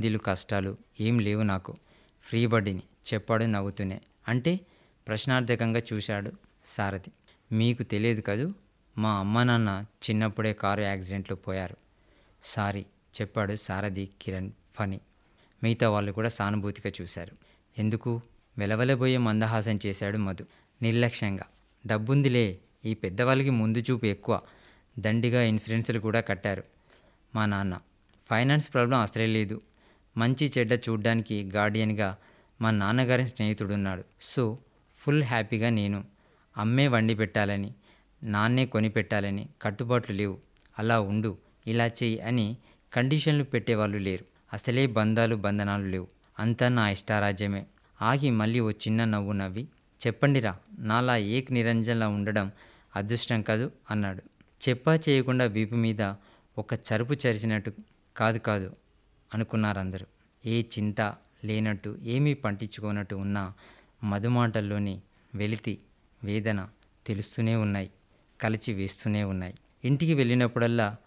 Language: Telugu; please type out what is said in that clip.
సిద్ధిలు కష్టాలు ఏం లేవు నాకు ఫ్రీ బడ్డీని చెప్పాడు నవ్వుతూనే అంటే ప్రశ్నార్థకంగా చూశాడు సారథి మీకు తెలియదు కదూ మా అమ్మ నాన్న చిన్నప్పుడే కారు యాక్సిడెంట్లో పోయారు సారీ చెప్పాడు సారథి కిరణ్ ఫనీ మిగతా వాళ్ళు కూడా సానుభూతిగా చూశారు ఎందుకు వెలవెలబోయే మందహాసం చేశాడు మధు నిర్లక్ష్యంగా డబ్బుందిలే ఈ పెద్దవాళ్ళకి ముందు చూపు ఎక్కువ దండిగా ఇన్సూరెన్సులు కూడా కట్టారు మా నాన్న ఫైనాన్స్ ప్రాబ్లం అసలే లేదు మంచి చెడ్డ చూడ్డానికి గార్డియన్గా మా నాన్నగారి స్నేహితుడున్నాడు సో ఫుల్ హ్యాపీగా నేను అమ్మే వండి పెట్టాలని నాన్నే కొని పెట్టాలని కట్టుబాట్లు లేవు అలా ఉండు ఇలా చెయ్యి అని కండిషన్లు పెట్టేవాళ్ళు లేరు అసలే బంధాలు బంధనాలు లేవు అంతా నా ఇష్టారాజ్యమే ఆగి మళ్ళీ ఓ చిన్న నవ్వు నవ్వి చెప్పండిరా నాలా ఏక్ నిరంజన్లా ఉండడం అదృష్టం కాదు అన్నాడు చెప్పా చేయకుండా వీపు మీద ఒక చరుపు చరిచినట్టు కాదు కాదు అనుకున్నారందరూ ఏ చింత లేనట్టు ఏమీ పంటించుకోనట్టు ఉన్న మధుమాటల్లోని వెలితి వేదన తెలుస్తూనే ఉన్నాయి కలిచి వేస్తూనే ఉన్నాయి ఇంటికి వెళ్ళినప్పుడల్లా